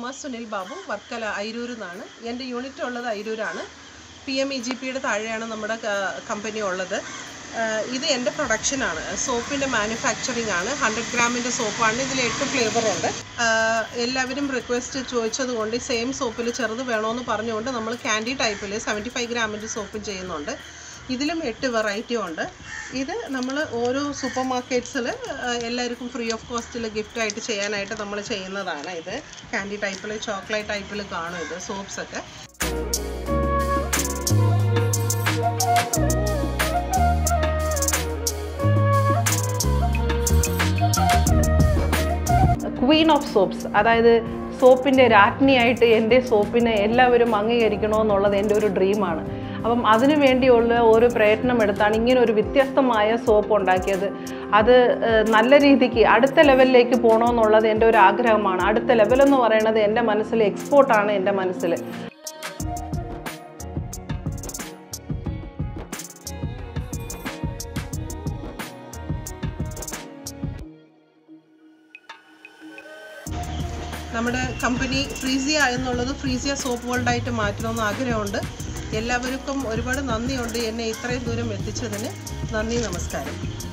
ഉമ സുനിൽ ബാബു വർക്കല അയിരൂരിൽ നിന്നാണ് എൻ്റെ യൂണിറ്റ് ഉള്ളത് അയിരൂരാണ് പി എം ഇ ജി പിയുടെ താഴെയാണ് നമ്മുടെ കമ്പനി ഉള്ളത് ആഹ് ഇത് എൻ്റെ പ്രൊഡക്ഷനാണ് സോപ്പിൻ്റെ മാനുഫാക്ചറിങ് ആണ് ഹൺഡ്രഡ് ഗ്രാമിൻ്റെ സോപ്പാണ് ഇതിൽ എട്ട് ഫ്ലേവറുണ്ട് എല്ലാവരും റിക്വസ്റ്റ് ചോദിച്ചത് കൊണ്ട് സെയിം സോപ്പിൽ ചെറുത് വേണമെന്ന് പറഞ്ഞുകൊണ്ട് നമ്മൾ ക്യാൻഡി ടൈപ്പിൽ സെവൻറ്റി ഫൈവ് ഗ്രാമിൻ്റെ സോപ്പും ചെയ്യുന്നുണ്ട് ഇതിലും എട്ട് വെറൈറ്റി ഉണ്ട് ഇത് നമ്മൾ ഓരോ സൂപ്പർ മാർക്കറ്റ്സിൽ എല്ലാവർക്കും ഫ്രീ ഓഫ് കോസ്റ്റിൽ ഗിഫ്റ്റ് ആയിട്ട് ചെയ്യാനായിട്ട് നമ്മൾ ചെയ്യുന്നതാണ് ഇത് ക്യാൻഡി ടൈപ്പിൽ ചോക്ലേറ്റ് ടൈപ്പിൽ കാണും ഇത് സോപ്സ് ഒക്കെ ക്വീൻ ഓഫ് സോപ്സ് അതായത് സോപ്പിൻ്റെ രാജ്ഞിയായിട്ട് എൻ്റെ സോപ്പിനെ എല്ലാവരും അംഗീകരിക്കണമെന്നുള്ളത് എൻ്റെ ഒരു ഡ്രീമാണ് അപ്പം അതിനു വേണ്ടിയുള്ള ഒരു പ്രയത്നം എടുത്താണ് ഇങ്ങനെ ഒരു വ്യത്യസ്തമായ സോപ്പ് ഉണ്ടാക്കിയത് അത് ഏഹ്, നല്ല രീതിക്ക് അടുത്ത ലെവലിലേക്ക് പോകണമെന്നുള്ളത് എൻ്റെ ഒരു ആഗ്രഹമാണ് അടുത്ത ലെവലെന്ന് പറയുന്നത് എൻ്റെ മനസ്സിൽ എക്സ്പോർട്ടാണ് എൻ്റെ മനസ്സിൽ നമ്മുടെ കമ്പനി ഫ്രീസിയ എന്നുള്ളത് ഫ്രീസിയ സോപ്പ് വേൾഡായിട്ട് മാറ്റണമെന്ന് ആഗ്രഹമുണ്ട് എല്ലാവർക്കും ഒരുപാട് നന്ദിയുണ്ട് എന്നെ ഇത്രയും ദൂരം എത്തിച്ചതിന് നന്ദി നമസ്കാരം